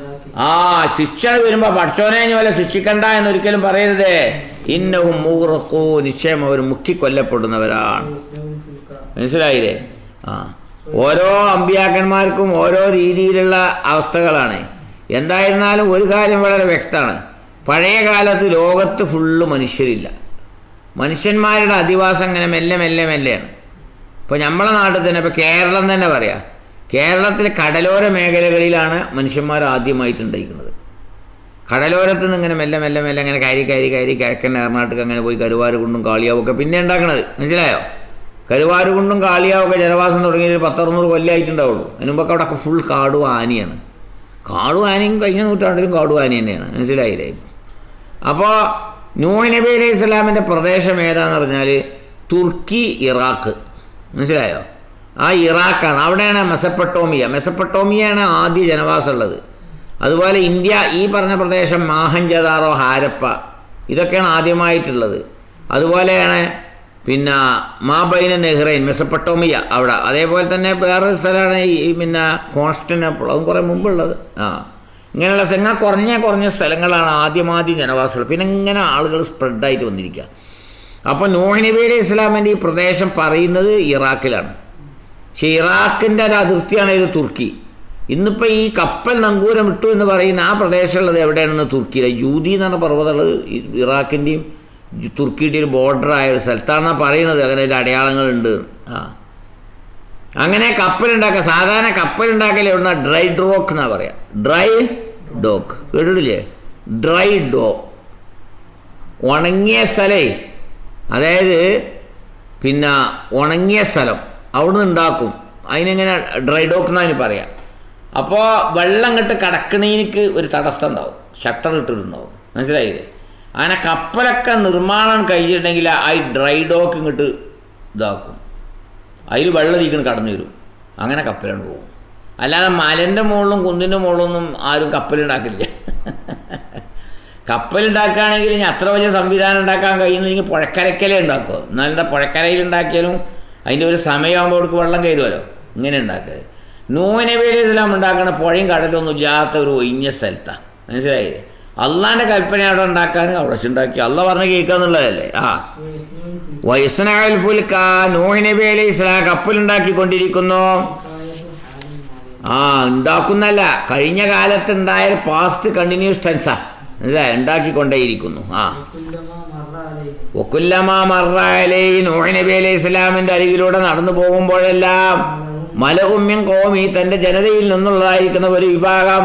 S1: ആ ശിക്ഷ വരുമ്പോ പഠിച്ചോനെ ഇനി വല്ല ശിക്ഷിക്കണ്ട എന്നൊരിക്കലും പറയരുത് ഇന്നവും മൂറക്കൂ നിശ്ചയം അവർ മുക്കിക്കൊല്ലപ്പെടുന്നവരാണ്
S2: ويسلمون في الكعبة
S1: മനസ്സിലായില്ലേ ആ ഓരോ അമ്പിയാക്കന്മാർക്കും ഓരോ രീതിയിലുള്ള അവസ്ഥകളാണ് എന്തായിരുന്നാലും ഒരു കാര്യം വളരെ വ്യക്തമാണ് പഴയ കാലത്ത് ലോകത്ത് ഫുള്ള് മനുഷ്യരില്ല മനുഷ്യന്മാരുടെ അധിവാസം ഇങ്ങനെ മെല്ലെ മെല്ലെ മെല്ലെയാണ് ഇപ്പോൾ നമ്മളെ നാട്ടിൽ തന്നെ ഇപ്പോൾ കേരളം തന്നെ പറയാം കേരളത്തിലെ കടലോര മേഖലകളിലാണ് മനുഷ്യന്മാർ ആദ്യമായിട്ട് ഉണ്ടായിരിക്കുന്നത് കടലോരത്ത് നിന്ന് ഇങ്ങനെ മെല്ലെ മെല്ലെ മെല്ലെ അങ്ങനെ കയറി കയറി കയറി കിഴക്കൻ കർണാടക അങ്ങനെ പോയി കരുവാരുകുണ്ടും കാളിയാവൊക്കെ പിന്നെ ഉണ്ടാക്കണത് മനസ്സിലായോ കരുവാരുകുണ്ടും കാളിയാവൊക്കെ ജനവാസം തുടങ്ങിയ ഒരു പത്തറുന്നൂറ് കൊല്ലമായിട്ടുണ്ടാവുള്ളൂ അതിന് മുമ്പൊക്കെ അവിടെ ഫുൾ കാടും ആനയാണ് കാടും ആനയും കഴിഞ്ഞ നൂറ്റാണ്ടിലും കാടും ആന തന്നെയാണ് മനസ്സിലായില്ലേ അപ്പോൾ നൂഹ് നബി അലൈഹി ഇസ്ലാമിൻ്റെ പ്രദേശം ഏതാന്ന് പറഞ്ഞാൽ തുർക്കി ഇറാഖ് മനസ്സിലായോ ആ ഇറാഖാണ് അവിടെയാണ് മെസപ്പട്ടോമിയ മെസപ്പട്ടോമിയാണ് ആദ്യ ജനവാസം ഉള്ളത് അതുപോലെ ഇന്ത്യ ഈ പറഞ്ഞ പ്രദേശം മാഹഞ്ചദാറോ ഹാരപ്പ ഇതൊക്കെയാണ് ആദ്യമായിട്ടുള്ളത് അതുപോലെയാണ് പിന്നെ മാബൈന നെഹ്റൈൻ മെസപ്പട്ടോമിയ അവിടെ അതേപോലെ തന്നെ വേറൊരു സ്ഥലമാണ് ഈ പിന്നെ കോൺസ്റ്റന്റോപ്പിൾ അതും കുറേ മുമ്പുള്ളത് ആ ഇങ്ങനെയുള്ള സ്ഥലങ്ങൾ കുറഞ്ഞ കുറഞ്ഞ സ്ഥലങ്ങളാണ് ആദ്യമാദ്യം ജനവാസമുള്ളത് പിന്നെ ഇങ്ങനെ ആളുകൾ സ്പ്രെഡായിട്ട് വന്നിരിക്കുക അപ്പോൾ നൂഹ് നബി അലൈഹി ഇസ്ലാമിൻ്റെ ഈ പ്രദേശം പറയുന്നത് ഇറാഖിലാണ് പക്ഷേ ഇറാഖിൻ്റെ ഒരു അതിർത്തിയാണ് ഇത് തുർക്കി ഇന്നിപ്പോൾ ഈ കപ്പൽ നങ്കൂരം ഇട്ടു എന്ന് പറയുന്ന ആ പ്രദേശമുള്ളത് എവിടെയാണെന്ന് തുർക്കിയിലെ ജൂതി എന്ന് പറഞ്ഞ പർവ്വതമുള്ളത് ഈ ഇറാഖിൻ്റെയും ജു- തുർക്കിയുടെയും ഒരു ബോർഡറായ ഒരു സ്ഥലത്താണെന്നാണ് പറയുന്നത് അങ്ങനെ ഒരു അടയാളങ്ങളുണ്ട് ആ അങ്ങനെ കപ്പലുണ്ടാക്കുക സാധാരണ കപ്പലുണ്ടാക്കൽ എവിടുന്ന ഡ്രൈ ഡ്രോക്ക് എന്നാ പറയാ ഡ്രൈ ഡോക്ക് കേട്ടിട്ടില്ലേ ഡ്രൈ ഡോ ഉണങ്ങിയ സ്ഥലേ അതായത് പിന്നെ ഉണങ്ങിയ സ്ഥലം അവിടുന്ന് ഉണ്ടാക്കും അതിനെങ്ങനെ ഡ്രൈ ഡോക്ക് എന്നാണ് പറയാം അപ്പോൾ വെള്ളം ഇങ്ങോട്ട് കടക്കണീനിക്ക് ഒരു തടസ്സം ഉണ്ടാവും ഷട്ടർ ഇട്ടിട്ടുണ്ടാവും മനസ്സിലായില്ലേ അങ്ങനെ കപ്പലൊക്കെ നിർമ്മാണം കഴിഞ്ഞിട്ടുണ്ടെങ്കിൽ ആ ഈ ഡ്രൈ ഡോക്ക് ഇങ്ങോട്ട് ഇതാക്കും അതിൽ വെള്ളം ഇരിക്കണം കടന്നു വരും അങ്ങനെ കപ്പലാണ് പോകും അല്ലാതെ മലൻ്റെ മുകളിലും കുന്നിൻ്റെ മുകളിലൊന്നും ആരും കപ്പലുണ്ടാക്കില്ല കപ്പലുണ്ടാക്കുകയാണെങ്കിൽ ഇനി അത്ര വലിയ സംവിധാനം ഉണ്ടാക്കാൻ കഴിയുന്നെങ്കിൽ പുഴക്കരക്കലേ ഉണ്ടാക്കുമോ എന്നാൽ എന്താ പുഴക്കരയിൽ ഉണ്ടാക്കിയാലും അതിൻ്റെ ഒരു സമയമാകുമ്പോൾ അവർക്ക് വെള്ളം കയറുമല്ലോ ഇങ്ങനെ ഉണ്ടാക്കുക നൂനബേലി ഇസ്ലാം ഉണ്ടാക്കുന്ന പുഴയും കടലൊന്നും ഇല്ലാത്ത ഒരു ഒഴിഞ്ഞ സ്ഥലത്താണ് മനസ്സിലായില്ലേ അള്ളാൻ്റെ കൽപ്പന അവിടെ ഉണ്ടാക്കാൻ അവിടെ വെച്ച് ഉണ്ടാക്കി അള്ള പറഞ്ഞ് കേൾക്കുക എന്നുള്ളതല്ലേ ആ
S2: ويسلمون في
S1: വൈസ്നാൽ ഫുൽക്ക നൂഹ് നബി അലൈഹി ഇസ്ലാം കപ്പലുണ്ടാക്കിക്കൊണ്ടിരിക്കുന്നു
S2: حكاية حال معين
S1: ആ ഉണ്ടാക്കുന്നല്ല കഴിഞ്ഞ കാലത്തുണ്ടായ പാസ്റ്റ് കണ്ടിന്യൂസ് ടെൻസാ മനസ്സിലായോ ഉണ്ടാക്കിക്കൊണ്ടേയിരിക്കുന്നു ആ
S2: وكلما مر عليه
S1: ഒക്കുല്ലമാ മറയിലെ നൂഹ് നബി അലൈഹി ഇസ്ലാമിന്റെ അരികിലൂടെ നടന്നു പോകുമ്പോഴെല്ലാം മലകുമ്യം കോമി തന്റെ ജനതയിൽ നിന്നുള്ളതായിരിക്കുന്ന ഒരു വിഭാഗം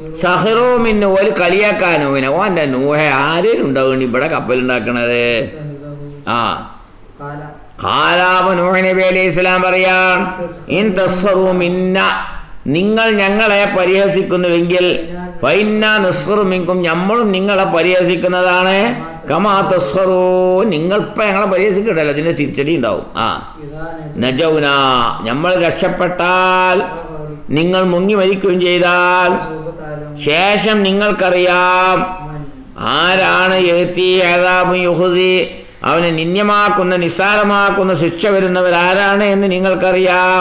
S1: സഹറോമിന് ഒരു കളിയാക്കാനോ പിന്നെ ഓൻ്റെ നൂഹ ആരേലും ഉണ്ടാവുകയാണ് ഇവിടെ കപ്പലുണ്ടാക്കണത്
S2: فهزه
S1: ആ
S2: قال
S1: കാലാപ നൂഹ് നബി അലൈഹി ഇസ്ലാം പറയാം ഇൻ തസ്സറു മിന്ന നിങ്ങൾ ഞങ്ങളെ പരിഹസിക്കുന്നുവെങ്കിൽ ഫൈന്ന നസ്റു മിങ്കും നമ്മളും നിങ്ങളെ പരിഹസിക്കുന്നതാണ് കമാ തസ്സറു നിങ്ങൾ ഇപ്പം ഞങ്ങളെ പരിഹസിക്കട്ടല്ലോ അതിന്റെ തിരിച്ചടി ഉണ്ടാവും ആ
S2: إذا نجا
S1: നജൗന നമ്മൾ രക്ഷപ്പെട്ടാൽ
S2: وغرق
S1: നിങ്ങൾ മുങ്ങി മരിക്കുകയും ചെയ്താൽ
S2: سوف تعلم
S1: ശേഷം നിങ്ങൾക്കറിയാം
S2: من
S1: ആരാണ് എഴുത്തി ഏതാബും യുഹുദി അവനെ നിന്യമാക്കുന്ന നിസ്സാരമാക്കുന്ന ശിക്ഷ വരുന്നവരാരാണ് എന്ന് നിങ്ങൾക്കറിയാം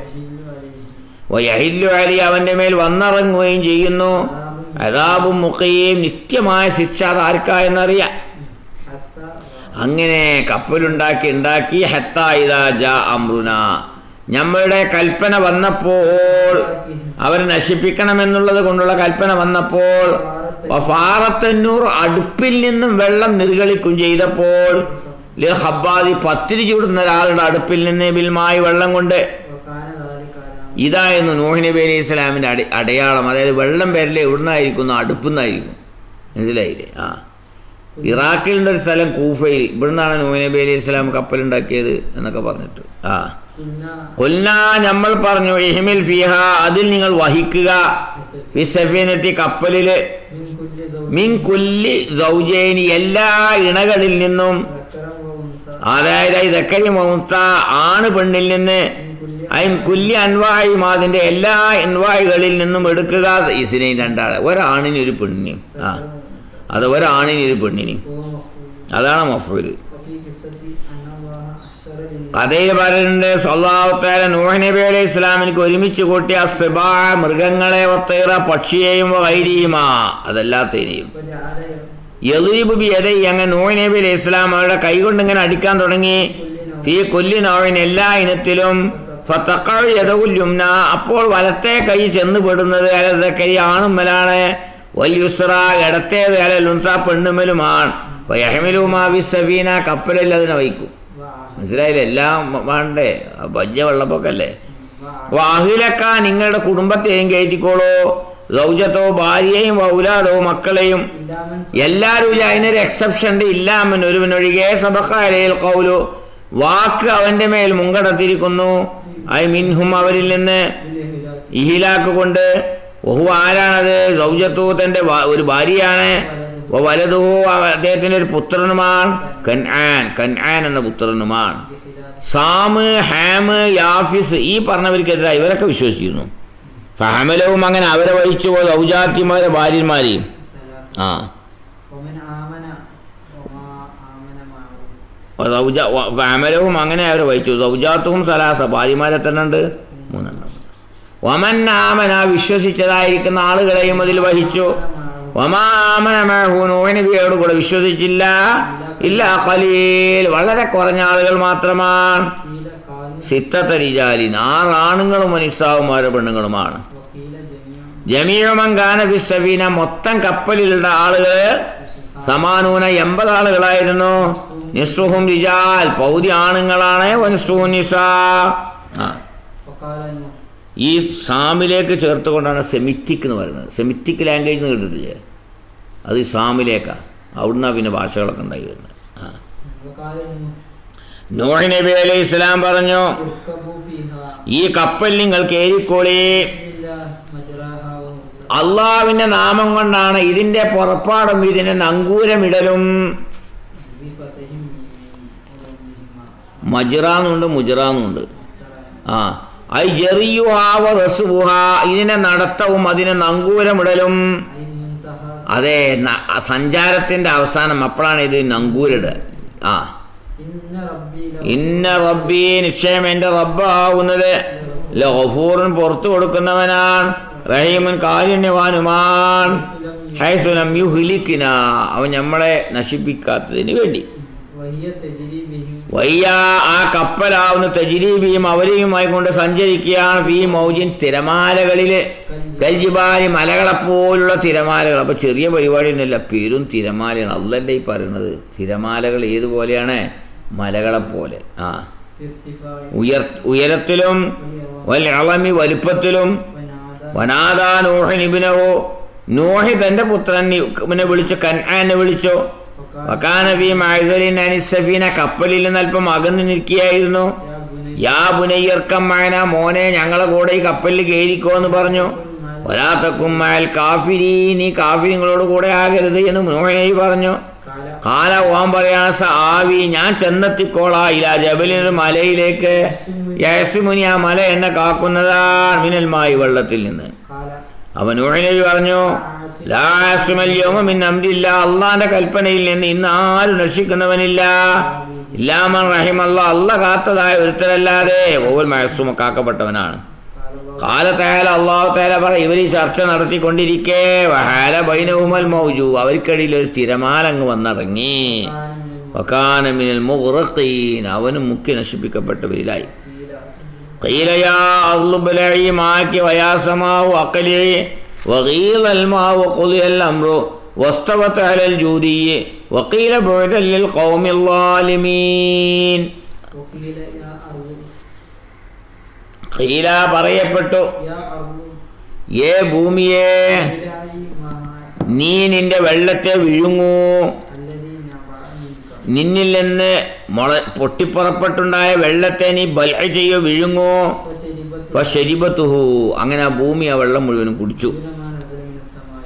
S2: ويحل عليه
S1: വയഹില്ലു അലി അവന്റെ മേൽ വന്നിറങ്ങുകയും ചെയ്യുന്നു അതാബും മുഖയും നിത്യമായ ശിക്ഷ അത് ആർക്കാ എന്നറിയാം
S2: حتى
S1: അങ്ങനെ കപ്പലുണ്ടാക്കി ഉണ്ടാക്കി ഹത്ത ഇതാ ജാ അമ്രുന നമ്മളുടെ കൽപ്പന വന്നപ്പോൾ അവരെ നശിപ്പിക്കണമെന്നുള്ളത് കൊണ്ടുള്ള കൽപ്പന വന്നപ്പോൾ ഫാറത്തന്നൂർ അടുപ്പിൽ നിന്നും വെള്ളം നിർഗളിക്കും ചെയ്തപ്പോൾ ലി ഹബ്ബാദി പത്തിരി ചൂടുന്ന ഒരാളുടെ അടുപ്പിൽ നിന്ന് ബിൽമായി വെള്ളം കൊണ്ട്
S2: وكان ذلك على
S1: ഇതായിരുന്നു നൂഹ് നബി അലൈഹി ഇസ്ലാമിൻ്റെ അടി അടയാളം അതായത് വെള്ളം പേരിൽ എവിടുന്നായിരിക്കുന്നു അടുപ്പുന്നായിരിക്കും മനസ്സിലായില്ലേ ആ ഇറാഖിലുണ്ട് ഒരു സ്ഥലം കൂഫയിൽ ഇവിടുന്നാണ് നൂഹ് നബി അലൈഹി ഇസ്ലാം കപ്പലുണ്ടാക്കിയത് എന്നൊക്കെ പറഞ്ഞിട്ട് ആ
S2: قلنا
S1: കൊല്ല നമ്മൾ പറഞ്ഞു ഇഹിമിൽ ഫിഹ അതിൽ നിങ്ങൾ വഹിക്കുക
S2: لسفينة
S1: വിസഫീനത്തി കപ്പലില്
S2: من كل زوج
S1: മിൻ കുല്ലി സൗജേനി എല്ലാ ഇണകളിൽ നിന്നും
S2: ذكر وأنثى
S1: അതായത് ഇതക്കരി മൗത്ത ആണ് പെണ്ണിൽ നിന്ന്
S2: من كل
S1: അയിൻ കുല്ലി അൻവായും അതിന്റെ എല്ലാ അൻവായികളിൽ നിന്നും എടുക്കുക ഇസിനെയും രണ്ടാളെ ഒരാണിന് ഒരു പെണ്ണിനും ആ
S2: ذكر وأنثى
S1: അത് ഒരാണിന് ഒരു പെണ്ണിനും
S2: وهو مفعول
S1: അതാണ് മഫൂല്
S2: وفي قصة أن الله أحشر للناس
S1: കഥയിൽ പറയുന്നുണ്ട് സ്വല്ലാഹുത്താല നൂഹ് നബി അലൈഹി ഇസ്ലാമിനിക്ക് ഒരുമിച്ച് കൂട്ടിയ സിബാ മൃഗങ്ങളെ ഒത്തൈറ പക്ഷിയെയും വൈരിയുമാ അതല്ലാത്തതിനെയും
S2: وجعل
S1: യദീബ് ബിയദൈ അങ്ങനെ നൂഹ് നബി അലൈഹി ഇസ്ലാം അവരുടെ കൈകൊണ്ട് ഇങ്ങനെ അടിക്കാൻ തുടങ്ങി ഈ കൊല്ലി നോവിൻ എല്ലാ ഇനത്തിലും ഫത്തഖഅു യദഉൽ യുംന അപ്പോൾ വലത്തെ കൈ ചെന്ന് പെടുന്നത് അലതക്കരി ആണുമ്മലാണ് വല്യുസ്ര ഇടത്തേത് അലുൻസ പെണ്ണുമ്മലുമാണ് യഹ്മിലുമാ ബിസ്സഫീന കപ്പലിൽ അതിനെ വഹിക്കും
S2: وعهد
S1: മനസ്സിലായില്ലേ എല്ലാം വേണ്ടേ ആ വലിയ വെള്ളപ്പൊക്കല്ലേ
S2: وعهد
S1: വാഹിലക്ക നിങ്ങളുടെ കുടുംബത്തെയും കയറ്റിക്കോളൂ സൗജത്തോ ഭാര്യയെയും ഔലാദോ മക്കളെയും
S2: إلا من
S1: എല്ലാവരും ഇല്ല അതിനൊരു എക്സെപ്ഷൻ ഉണ്ട് ഇല്ലാമൻ ഒരുവനൊഴികെ സബക്കാലയിൽ കൗലു വാക്ക് അവന്റെ മേൽ മുങ്കടത്തിരിക്കുന്നു ഐ മിൻഹും അവരിൽ നിന്ന്
S2: بالإهلاك
S1: ഇഹിലാക്ക് കൊണ്ട് ഒഹു ആരാണത് സൗജത്തു തന്റെ വാ- ഒരു ഭാര്യയാണ് വലതു അദ്ദേഹത്തിന്റെ ഒരു പുത്രനുമാണ് കൻആൻ കൻആൻ എന്ന പുത്രനുമാണ്
S2: بخلاف
S1: സാമ് ഹാമ് യാഫിസ് ഈ പറഞ്ഞവർക്കെതിരെ ഇവരൊക്കെ വിശ്വസിക്കുന്നു ഫഹമലവും അങ്ങനെ അവരെ വഹിച്ചു പോയ ഔജാത്യമാരെ ഭാര്യന്മാരെയും
S2: ثلاث
S1: ആ
S2: ومن آمن وما آمن معه
S1: സൗജ- വ- ഫഹമലവും അങ്ങനെ അവരെ വഹിച്ചു സൗജാത്തും സലാസ ഭാര്യമാരെ തന്നെ ഉണ്ട് മൂന്നെണ്ണം വമൻ ആമന വിശ്വസിച്ചതായിരിക്കുന്ന ആളുകളെയും അതിൽ വഹിച്ചു വമാമന നബിയോട് കൂടെ വിശ്വസിച്ചില്ല ഇല്ല ഖലീൽ വളരെ കുറഞ്ഞ ആളുകൾ മാത്രമാണ്
S2: قيل قالوا
S1: സിത്തത്തരിജാലിൻ ആറ് ആണുങ്ങളും മനിസാവുമാരെ പെണ്ണുങ്ങളുമാണ്
S2: وقيل جميع
S1: ജമീഴമങ്കാന ബിസബീന മൊത്തം കപ്പലിലുള്ള ആളുകൾ സമാനൂന എൺപത് ആളുകളായിരുന്നു നിസ്സുഹും റിജാൽ പൗതി ആണുങ്ങളാണ് വനിസ്സുഹും നിസാ ആ
S2: وقال نوح
S1: ഈ സാമിലേക്ക് ചേർത്തുകൊണ്ടാണ് സെമിറ്റിക് എന്ന് പറയുന്നത് സെമിറ്റിക് ലാംഗ്വേജ് എന്ന് കേട്ടിട്ടില്ലേ അത് ഈ സാമിലേക്കാണ് അവിടുന്ന് പിന്നെ ഭാഷകളൊക്കെ ഉണ്ടായി വരുന്നത് ആ
S2: وقال نوح
S1: നൂഹ് നബി അലൈഹി ഇസ്ലാം പറഞ്ഞു
S2: اركبوا فيها
S1: ഈ കപ്പൽ നിങ്ങൾ കേറിക്കോളി
S2: بسم الله مجراها ومرساها
S1: അള്ളാവിന്റെ നാമം കൊണ്ടാണ് ഇതിന്റെ പുറപ്പാടും ഇതിന്റെ നങ്കൂരമിടലും
S2: بفتح ميم وضمهما
S1: മജിറാന്നുണ്ട് മുജിറാന്നുണ്ട്
S2: مسترا
S1: ആ ഐ ജെറിയുഹാവ റസുഹ ഇതിന്റെ നടത്തവും അതിന്റെ നങ്കൂരമിടലും
S2: أي منتهى
S1: അതെ ന- സഞ്ചാരത്തിന്റെ അവസാനം അപ്പോഴാണ് ഇത് നങ്കൂരിട ആ
S2: إن ربي له
S1: ഇന്ന റബ്ബി നിശ്ചയം എന്റെ റബ്ബാവുന്നത് ലഹഫൂറിൻ പുറത്തു കൊടുക്കുന്നവനാണ് റഹീമുൻ കാരുണ്യവാനുമാൻ ഹൈസുലം യുഹ്ലിക്കിന അവൻ നമ്മളെ നശിപ്പിക്കാത്തതിന് വേണ്ടി
S2: وهي تجري بهم
S1: വയ്യ ആ കപ്പലാവുന്ന തജിരീബിയും അവരെയുമായി കൊണ്ട് സഞ്ചരിക്കുകയാണ് ഈ മൗജിൻ തിരമാലകളില് കൽജിബാലി മലകളെപ്പോലുള്ള തിരമാലകൾ അപ്പൊ ചെറിയ പരിപാടി ഒന്നുമില്ല പെരും തിരമാലയാണ് അല്ലല്ലേ ഈ പറയുന്നത് തിരമാലകൾ ഏതുപോലെയാണ് മലകളെപ്പോലെ ആ
S2: في ارتفاع
S1: ഉയർ ഉയരത്തിലും വൽ അളമി വലിപ്പത്തിലും
S2: ونادى
S1: വനാദാ നൂഹ് നിബിനവോ നൂഹി തന്റെ പുത്രൻ ഇവനെ വിളിച്ചു കൻആനെ വിളിച്ചു
S2: وقال
S1: വക്കാനബി മൈസലിൻ അനിസഫീന കപ്പലിൽ നിന്ന് അല്പം അകന്നു നിൽക്കുകയായിരുന്നു
S2: يا بني
S1: യാ ബുനയ്യർക്കം മായന മോനെ ഞങ്ങളെ കൂടെ ഈ കപ്പലിൽ കയറിക്കോ എന്ന് പറഞ്ഞു വരാത്തക്കും മായൽ കാഫിരി നീ കാഫിരിങ്ങളോട് കൂടെ ആകരുത് എന്ന് നോഹനൈ പറഞ്ഞു
S2: قال
S1: കാല ഓൻ പറയാണ് സ ആവി ഞാൻ ചെന്നെത്തിക്കോളാ ഇല ജബലിനൊരു മലയിലേക്ക് യസിമുനി ആ മല എന്നെ കാക്കുന്നതാണ് മിനൽമായി വെള്ളത്തിൽ നിന്ന്
S2: قال
S1: അവൻ നൂഹനബി പറഞ്ഞു ലാസ്മല്യോമിൻ അമ്രില്ല അള്ളാന്റെ കൽപ്പനയിൽ നിന്ന് ഇന്ന് ആരും രക്ഷിക്കുന്നവനില്ല ഇല്ലാമൻ റഹിമല്ല അല്ല കാത്തതായ ഒരുത്തരല്ലാതെ ഓവൽ മയസുമ കാക്കപ്പെട്ടവനാണ്
S2: قال الله
S1: കാലത്തേല അള്ളാഹു തേല പറ ഇവർ ഈ ചർച്ച നടത്തിക്കൊണ്ടിരിക്കേ വഹാല ബൈനവുമൽ മൗജു അവർക്കിടയിൽ ഒരു തിരമാലങ്ങ് വന്നിറങ്ങി
S2: كان من
S1: വക്കാന മിനൽ മുഗ്റഖീൻ അവനും മുഖ്യ നശിപ്പിക്കപ്പെട്ടവരിലായി
S2: قيل
S1: قيل يا أرض ابلعي معك ويا سماء أقلعي وغيظ الماء وقضي الأمر واستوت على الجودي وقيل بعدا للقوم الظالمين
S2: وقيل يا أرض
S1: قيل പറയപ്പെട്ടു
S2: يا أرض
S1: ഏ ഭൂമിയെ
S2: ابلعي ماء
S1: നീ നിന്റെ വെള്ളത്തെ വിഴുങ്ങൂ
S2: الذي نبع منك
S1: നിന്നിൽ നിന്ന് മുള പൊട്ടിപ്പുറപ്പെട്ടുണ്ടായ വെള്ളത്തെ നീ ബൽഹ ചെയ്യോ വിഴുങ്ങൂ
S2: فشربت
S1: ശരിബത്തുഹു അങ്ങനെ ആ ഭൂമി ആ വെള്ളം മുഴുവനും കുടിച്ചു
S2: دون ما نزل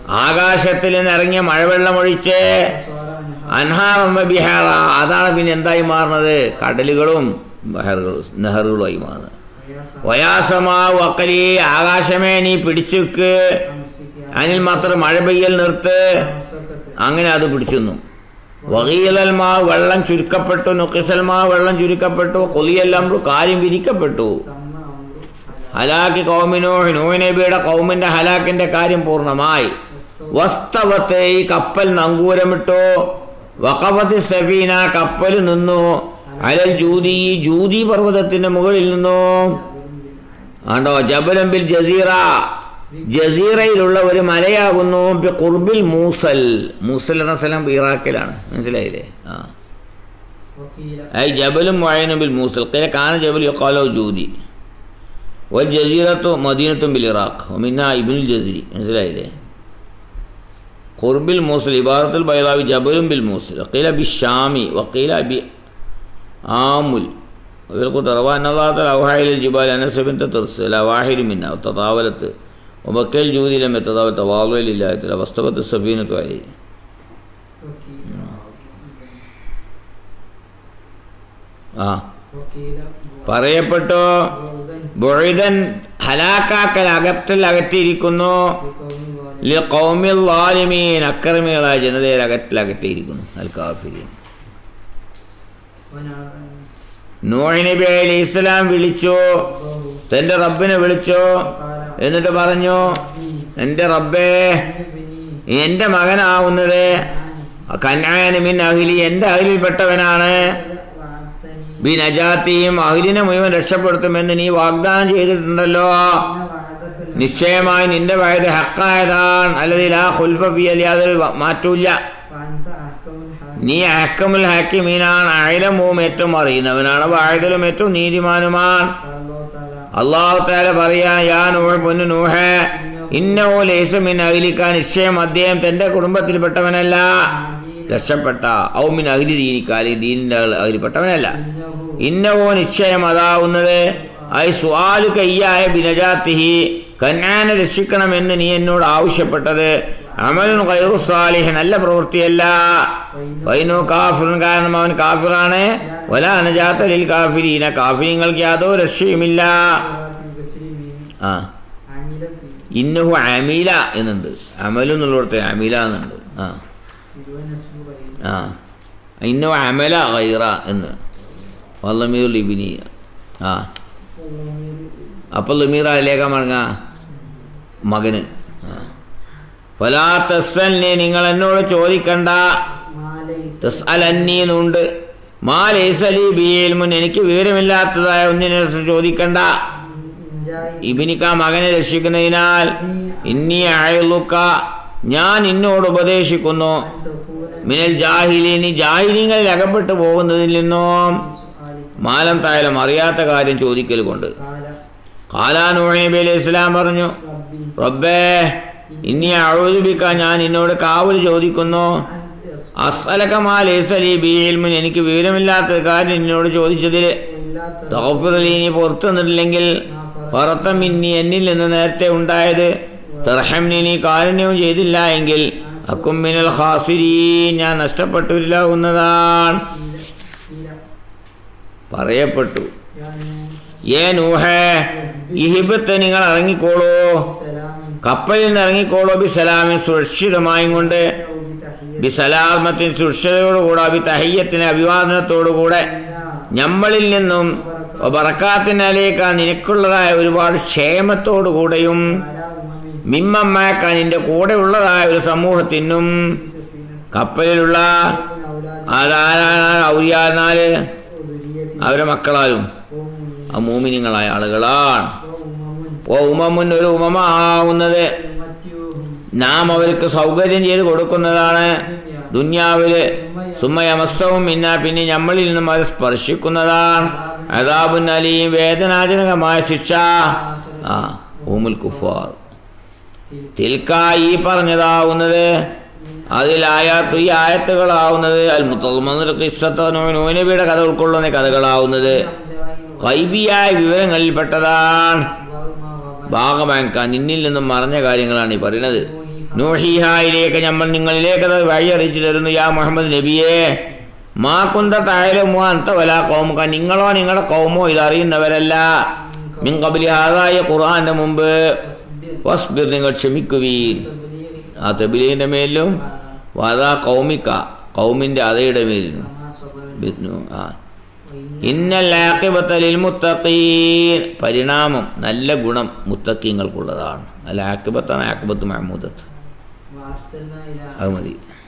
S1: ആകാശത്തിൽ നിന്ന് ഇറങ്ങിയ മഴവെള്ളം ഒഴിച്ച്
S2: وصار نهار
S1: അൻഹാറമ്മ ബിഹാറ അതാണ് പിന്നെ എന്തായി മാറുന്നത് കടലുകളും ബഹറുകളും നെഹറുകളുമായി മാറുന്നത്
S2: ويصار
S1: വയാസമാ വക്കലി ആകാശമേ നീ പിടിച്ചുക്ക്
S2: أمسك
S1: അനിൽ മാത്രം മഴ പെയ്യൽ നിർത്ത്
S2: أمسكت
S1: അങ്ങനെ അത് പിടിച്ചെന്നു വകീലൽ മാ വെള്ളം ചുരുക്കപ്പെട്ടു നുക്കിസൽ മാ വെള്ളം ചുരുക്കപ്പെട്ടു കൊലിയെല്ലാം കാര്യം വിരിക്കപ്പെട്ടു
S2: تم أمر
S1: ഹലാക്ക് കൗമിനോ നൂഹ് നബിയുടെ കൗമിന്റെ ഹലാക്കിന്റെ കാര്യം പൂർണ്ണമായി വസ്തവത്തെ ഈ കപ്പൽ നങ്കൂരമിട്ടു വഖഫത്ത് സഫീന കപ്പൽ നിന്നു അലൽ ജൂതി ഈ ജൂതി പർവ്വതത്തിന്റെ മുകളിൽ നിന്നു ആണ്ടോ ജബലംബിൽ ജസീറ ജസീറയിലുള്ള ഒരു മലയാകുന്നു ബി ഖുർബിൽ മൂസൽ മൂസൽ എന്ന സ്ഥലം ഇറാഖിലാണ് മനസ്സിലായില്ലേ ആ
S2: وقيل
S1: ഐ ജബലും വയനും ബിൽ മൂസൽ കില കാന ജബൽ യുക്കാലോ ജൂതി വൽ ജസീറത്തു മദീനത്തും ബിൽ ഇറാഖ് ഒമിന്ന ഇബിനുൽ ജസീരി മനസ്സിലായില്ലേ ഖുർബിൽ മൂസൽ ഇബാറത്തുൽ ബൈലാവി ജബലും ബിൽ മൂസൽ വക്കീല ബി ഷാമി വക്കീല ബി ആമുൽ ويلقوا تروى أن الله تعالى أوحى إلى الجبال أن سبنت ترسل واحد منها وتطاولت وبكى الجود لم يتطاول تواضع لله تعالى واستوت السفينة عليه
S2: وقيل
S1: ആ
S2: وقيل
S1: പറയപ്പെട്ടു
S2: بعدا
S1: ബുഴിതൻ ഹലാക്കാക്കൽ അകത്തിൽ അകറ്റിയിരിക്കുന്നു
S2: بقوم ظالم
S1: ലി ഖൗമിൽ ലാലിമീൻ അക്രമികളായ ജനതയിൽ അകത്തിൽ അകറ്റിയിരിക്കുന്നു അൽ കാഫിരീൻ
S2: ونادى
S1: നൂഹ് നബി അലൈഹി ഇസ്ലാം വിളിച്ചു
S2: ربه
S1: തന്റെ റബ്ബിനെ വിളിച്ചു
S2: قال
S1: എന്നിട്ട് പറഞ്ഞു
S2: ربي
S1: എൻ്റെ റബ്ബേ
S2: ابني
S1: എൻ്റെ മകനാവുന്നത് കന്നാൻ മിൻ അഹിലി എൻ്റെ അഹിലിൽപ്പെട്ടവനാണ്
S2: وعدتني
S1: ബി നജാത്തിയും അഹിലിനെ മുഴുവൻ രക്ഷപ്പെടുത്തുമെന്ന് നീ വാഗ്ദാനം ചെയ്തിട്ടുണ്ടല്ലോ
S2: إن وعدك
S1: നിശ്ചയമായി നിന്റെ വയത് ഹക്കായതാണ് അല്ലെങ്കിൽ ആ ഹുൽഫിയലി അതിൽ മാറ്റൂല
S2: وأنت أحكم الحاكمين
S1: നീ അഹക്കമുൽ ഹാക്കിമീനാണ് അയലവും ഏറ്റവും അറിയുന്നവനാണ് വാഴുതലും ഏറ്റവും നീതിമാനുമാണ്
S2: قال الله تعالى
S1: അള്ളാഹു താല പറയാ യാ നൂഹ് പൊന്നു നൂഹ് ഇന്നോ ലേസമിൻ അഹിലിക്ക നിശ്ചയം അദ്ദേഹം തന്റെ കുടുംബത്തിൽപ്പെട്ടവനല്ല
S2: عجيل
S1: രക്ഷപ്പെട്ട ഔമിൻ അഹിലി ദീനിക്കാലി ദീനിന്റെ അഹിലിപ്പെട്ടവനല്ല
S2: إنه
S1: ഇന്നവോ നിശ്ചയം അതാവുന്നത് ഐ സ്വാലു കയ്യായ ബിനജാത്തിഹി കന്നാനെ രക്ഷിക്കണമെന്ന് നീ എന്നോട് ആവശ്യപ്പെട്ടത് അമലുൻ ഖൈറു സാലിഹ് നല്ല പ്രവൃത്തിയല്ല വൈനു കാഫിറുൻ കാരണം അവൻ കാഫിറാണ് വല അനജാത്ത ലിൽ കാഫിരീന കാഫിരിങ്ങൾക്ക് യാതൊരു രക്ഷയുമില്ല
S2: قراءة البصري من
S1: ആ
S2: عمل في
S1: ഇന്നഹു അമീല എന്നുണ്ട് അമലു എന്നുള്ളിടത്ത് അമീല എന്നുണ്ട് ആ
S2: بدون اسم غيره
S1: ആ ഇന്നഹു അമല ഗൈറ എന്ന് വല്ലമീർ ലിബിനി ആ
S2: والضمير
S1: അപ്പോൾ ലമീർ അതിലേക്കാ മടങ്ങ മകന് ഫലാ തസ്സൽനി നിങ്ങൾ എന്നോട് ചോദിക്കണ്ട
S2: ما ليس
S1: തസ് അലന്നീന്നുണ്ട് മാ ലൈസലി ബിയൽമുൻ എനിക്ക് വിവരമില്ലാത്തതായ ഒന്നിനെ കുറിച്ച് ചോദിക്കണ്ട
S2: إن جاء
S1: ഇബിനിക്ക മകനെ രക്ഷിക്കുന്നതിനാൽ ഇന്നി അയലുക്ക ഞാൻ നിന്നോട് ഉപദേശിക്കുന്നു
S2: أن تكون
S1: മിനൽ ജാഹിലീനി ജാഹിലിങ്ങളിൽ അകപ്പെട്ടു പോകുന്നതിൽ നിന്നും
S2: بسؤالك
S1: മാലം തായാലും അറിയാത്ത കാര്യം ചോദിക്കൽ കൊണ്ട്
S2: قال
S1: കാലാനൂഹ് നബി അലൈഹി ഇസ്ലാം പറഞ്ഞു
S2: ربي
S1: റബ്ബേ ഇനി അഴുതുബിക്ക ഞാൻ നിന്നോട് കാവൽ ചോദിക്കുന്നു
S2: أنت
S1: അസ്അലകമാലി ബിൽമുൻ എനിക്ക് വിവരമില്ലാത്ത കാര്യം നിന്നോട് ചോദിച്ചതിൽ
S2: ولا
S1: തൗഫിറലി നീ പുറത്തു നിന്നില്ലെങ്കിൽ പറത്തം ഇനി എന്നിൽ നിന്ന് നേരത്തെ ഉണ്ടായത് തർഹംനി നീ കാരുണ്യവും ചെയ്തില്ല എങ്കിൽ അക്കുമ്മിനൽ ഖാസിരീ ഞാൻ നഷ്ടപ്പെട്ടില്ലാവുന്നതാണ്
S2: قيل
S1: പറയപ്പെട്ടു
S2: يا نوح
S1: ഏ നൂഹേ ഇഹിബത്ത് നിങ്ങൾ ഇറങ്ങിക്കോളൂ
S2: سلام
S1: കപ്പലിൽ നിന്ന് ഇറങ്ങിക്കോളൂ ബി സലാമിൻ സുരക്ഷിതമായും കൊണ്ട്
S2: أو بتحية
S1: ബി സലാമത്തിൻ സുരക്ഷയോടുകൂടെ ബി തഹയ്യത്തിന് അഭിവാദനത്തോടുകൂടെ
S2: إنا
S1: നമ്മളിൽ നിന്നും ബറക്കാത്തിനലേക്ക് നിനക്കുള്ളതായ ഒരുപാട് ക്ഷേമത്തോടുകൂടെയും
S2: على أمم
S1: മിമ്മമ്മക്ക നിന്റെ കൂടെ ഉള്ളതായ ഒരു സമൂഹത്തിനും
S2: في سفينة
S1: കപ്പലിലുള്ള
S2: من أولاد
S1: ആരാണ് ഔര്യാനാല്
S2: وذرية
S1: അവരെ മക്കളാലും
S2: قوم
S1: ആ മൂമിനിങ്ങളായ ആളുകളാണ്
S2: وأمم
S1: ഓ ഉമമുൻ ഒരു ഉമമ ആവുന്നത്
S2: نمتعهم
S1: നാം അവർക്ക് സൗകര്യം ചെയ്ത് കൊടുക്കുന്നതാണ് ദുന്യാവില് സുമയമസവും ഇന്ന പിന്നെ നമ്മളിൽ നിന്നും അത് സ്പർശിക്കുന്നതാണ് അതാബുൻ അലിയും വേദനാജനകമായ ശിക്ഷ ആ ഊമുൽ കുഫാർ തിൽക്ക ഈ പറഞ്ഞതാവുന്നത് അതിൽ ആയാത്ത് ഈ ആയത്തുകളാവുന്നത് അൽ മുത്തൽമനബിയുടെ കഥ ഉൾക്കൊള്ളുന്ന കഥകളാവുന്നത് കൈബിയായ വിവരങ്ങളിൽപ്പെട്ടതാണ് ഭാഗമാക്കാൻ നിന്നിൽ നിന്നും മറഞ്ഞ കാര്യങ്ങളാണ് ഈ പറയുന്നത് നൂഹിഹായിലേക്ക് നമ്മൾ നിങ്ങളിലേക്ക് അത് വഴി അറിയിച്ചു തരുന്നു യാ മുഹമ്മദ് നബിയെ മാ കുന്ത തായാലുമോ അന്ത വല കൗമുക നിങ്ങളോ നിങ്ങളുടെ കൗമോ ഇതറിയുന്നവരല്ല മിൻ കബലി ആദായ ഖുർആന്റെ മുമ്പ് വസ്ബിർ നിങ്ങൾ ക്ഷമിക്കുവീൻ ആ തെബിലീൻ്റെ മേലും വാദാ കൗമിക്ക കൗമിൻ്റെ അതയുടെ മേലും ബിർനു. ആ ഇന്നൽ ആഖിബത്തലിൽ മുത്തഖീൻ പരിണാമം നല്ല ഗുണം മുത്തക്കീങ്ങൾക്കുള്ളതാണ് അല്ല ആക്കിബത്താണ് ആക്കിബത്ത് മഹമൂദത്ത് അത് മതി